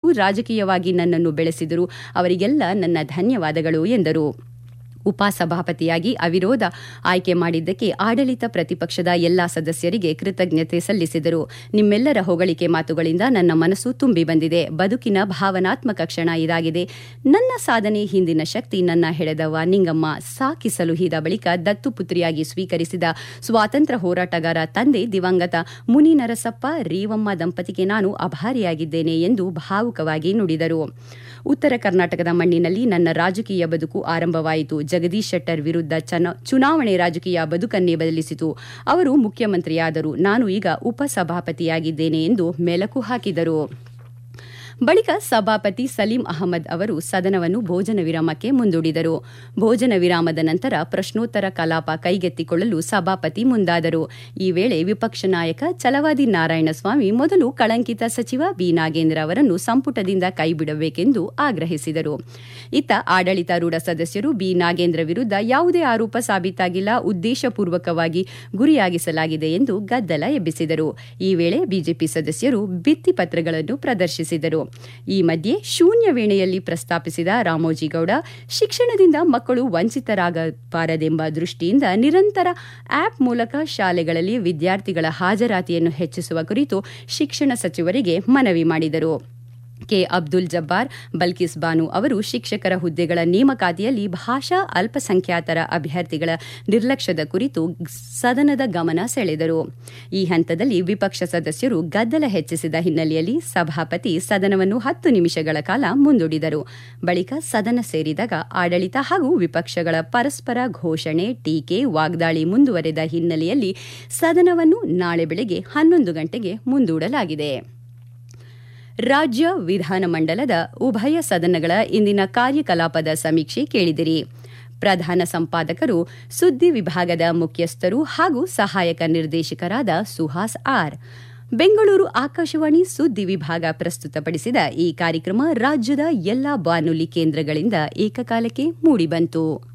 ರಾಜಕೀಯವಾಗಿ ನನ್ನನ್ನು ಬೆಳೆಸಿದರು ಅವರಿಗೆಲ್ಲ ನನ್ನ ಧನ್ಯವಾದಗಳು ಎಂದರು ಉಪಸಭಾಪತಿಯಾಗಿ ಅವಿರೋಧ ಆಯ್ಕೆ ಮಾಡಿದ್ದಕ್ಕೆ ಆಡಳಿತ ಪ್ರತಿಪಕ್ಷದ ಎಲ್ಲಾ ಸದಸ್ಯರಿಗೆ ಕೃತಜ್ಞತೆ ಸಲ್ಲಿಸಿದರು ನಿಮ್ಮೆಲ್ಲರ ಹೊಗಳಿಕೆ ಮಾತುಗಳಿಂದ ನನ್ನ ಮನಸ್ಸು ತುಂಬಿ ಬಂದಿದೆ ಬದುಕಿನ ಭಾವನಾತ್ಮಕ ಕ್ಷಣ ಇದಾಗಿದೆ ನನ್ನ ಸಾಧನೆ ಹಿಂದಿನ ಶಕ್ತಿ ನನ್ನ ಹೆಳೆದವ ನಿಂಗಮ್ಮ ಸಾಕಿ ಸಲುಹಿದ ಬಳಿಕ ದತ್ತುಪುತ್ರಿಯಾಗಿ ಸ್ವೀಕರಿಸಿದ ಸ್ವಾತಂತ್ರ್ಯ ಹೋರಾಟಗಾರ ತಂದೆ ದಿವಂಗತ ಮುನಿ ನರಸಪ್ಪ ರೇವಮ್ಮ ದಂಪತಿಗೆ ನಾನು ಅಭಾರಿಯಾಗಿದ್ದೇನೆ ಎಂದು ಭಾವುಕವಾಗಿ ನುಡಿದರು ಉತ್ತರ ಕರ್ನಾಟಕದ ಮಣ್ಣಿನಲ್ಲಿ ನನ್ನ ರಾಜಕೀಯ ಬದುಕು ಆರಂಭವಾಯಿತು ಜಗದೀಶ್ ಶೆಟ್ಟರ್ ವಿರುದ್ಧ ಚುನಾವಣೆ ರಾಜಕೀಯ ಬದುಕನ್ನೇ ಬದಲಿಸಿತು ಅವರು ಮುಖ್ಯಮಂತ್ರಿಯಾದರು ನಾನು ಈಗ ಉಪಸಭಾಪತಿಯಾಗಿದ್ದೇನೆ ಎಂದು ಮೆಲುಕು ಹಾಕಿದರು ಬಳಿಕ ಸಭಾಪತಿ ಸಲೀಂ ಅಹಮದ್ ಅವರು ಸದನವನ್ನು ಭೋಜನ ವಿರಾಮಕ್ಕೆ ಮುಂದೂಡಿದರು ಭೋಜನ ವಿರಾಮದ ನಂತರ ಪ್ರಶ್ನೋತ್ತರ ಕಲಾಪ ಕೈಗೆತ್ತಿಕೊಳ್ಳಲು ಸಭಾಪತಿ ಮುಂದಾದರು ಈ ವೇಳೆ ವಿಪಕ್ಷ ನಾಯಕ ಛಲವಾದಿ ನಾರಾಯಣಸ್ವಾಮಿ ಮೊದಲು ಕಳಂಕಿತ ಸಚಿವ ಬಿ ನಾಗೇಂದ್ರ ಅವರನ್ನು ಸಂಪುಟದಿಂದ ಕೈಬಿಡಬೇಕೆಂದು ಆಗ್ರಹಿಸಿದರು ಇತ್ತ ಆಡಳಿತಾರೂಢ ಸದಸ್ಯರು ಬಿ ನಾಗೇಂದ್ರ ವಿರುದ್ಧ ಯಾವುದೇ ಆರೋಪ ಸಾಬೀತಾಗಿಲ್ಲ ಉದ್ದೇಶಪೂರ್ವಕವಾಗಿ ಗುರಿಯಾಗಿಸಲಾಗಿದೆ ಎಂದು ಗದ್ದಲ ಎಬ್ಬಿಸಿದರು ಈ ವೇಳೆ ಬಿಜೆಪಿ ಸದಸ್ಯರು ಭಿತ್ತಿಪತ್ರಗಳನ್ನು ಪ್ರದರ್ಶಿಸಿದರು ಈ ಮಧ್ಯೆ ಶೂನ್ಯ ವೇಳೆಯಲ್ಲಿ ಪ್ರಸ್ತಾಪಿಸಿದ ರಾಮೋಜಿಗೌಡ ಶಿಕ್ಷಣದಿಂದ ಮಕ್ಕಳು ವಂಚಿತರಾಗಬಾರದೆಂಬ ದೃಷ್ಟಿಯಿಂದ ನಿರಂತರ ಆಪ್ ಮೂಲಕ ಶಾಲೆಗಳಲ್ಲಿ ವಿದ್ಯಾರ್ಥಿಗಳ ಹಾಜರಾತಿಯನ್ನು ಹೆಚ್ಚಿಸುವ ಕುರಿತು ಶಿಕ್ಷಣ ಸಚಿವರಿಗೆ ಮನವಿ ಮಾಡಿದರು ಕೆ ಅಬ್ದುಲ್ ಜಬ್ಬಾರ್ ಬಲ್ಕಿಸ್ ಬಾನು ಅವರು ಶಿಕ್ಷಕರ ಹುದ್ದೆಗಳ ನೇಮಕಾತಿಯಲ್ಲಿ ಭಾಷಾ ಅಲ್ಪಸಂಖ್ಯಾತರ ಅಭ್ಯರ್ಥಿಗಳ ನಿರ್ಲಕ್ಷ್ಯದ ಕುರಿತು ಸದನದ ಗಮನ ಸೆಳೆದರು ಈ ಹಂತದಲ್ಲಿ ವಿಪಕ್ಷ ಸದಸ್ಯರು ಗದ್ದಲ ಹೆಚ್ಚಿಸಿದ ಹಿನ್ನೆಲೆಯಲ್ಲಿ ಸಭಾಪತಿ ಸದನವನ್ನು ಹತ್ತು ನಿಮಿಷಗಳ ಕಾಲ ಮುಂದೂಡಿದರು ಬಳಿಕ ಸದನ ಸೇರಿದಾಗ ಆಡಳಿತ ಹಾಗೂ ವಿಪಕ್ಷಗಳ ಪರಸ್ಪರ ಘೋಷಣೆ ಟೀಕೆ ವಾಗ್ದಾಳಿ ಮುಂದುವರೆದ ಹಿನ್ನೆಲೆಯಲ್ಲಿ ಸದನವನ್ನು ನಾಳೆ ಬೆಳಗ್ಗೆ ಹನ್ನೊಂದು ಗಂಟೆಗೆ ಮುಂದೂಡಲಾಗಿದೆ ರಾಜ್ಯ ವಿಧಾನಮಂಡಲದ ಉಭಯ ಸದನಗಳ ಇಂದಿನ ಕಾರ್ಯಕಲಾಪದ ಸಮೀಕ್ಷೆ ಕೇಳಿದಿರಿ ಪ್ರಧಾನ ಸಂಪಾದಕರು ಸುದ್ದಿ ವಿಭಾಗದ ಮುಖ್ಯಸ್ಥರು ಹಾಗೂ ಸಹಾಯಕ ನಿರ್ದೇಶಕರಾದ ಸುಹಾಸ್ ಆರ್ ಬೆಂಗಳೂರು ಆಕಾಶವಾಣಿ ಸುದ್ದಿ ವಿಭಾಗ ಪ್ರಸ್ತುತಪಡಿಸಿದ ಈ ಕಾರ್ಯಕ್ರಮ ರಾಜ್ಯದ ಎಲ್ಲಾ ಬಾನುಲಿ ಕೇಂದ್ರಗಳಿಂದ ಏಕಕಾಲಕ್ಕೆ ಮೂಡಿಬಂತು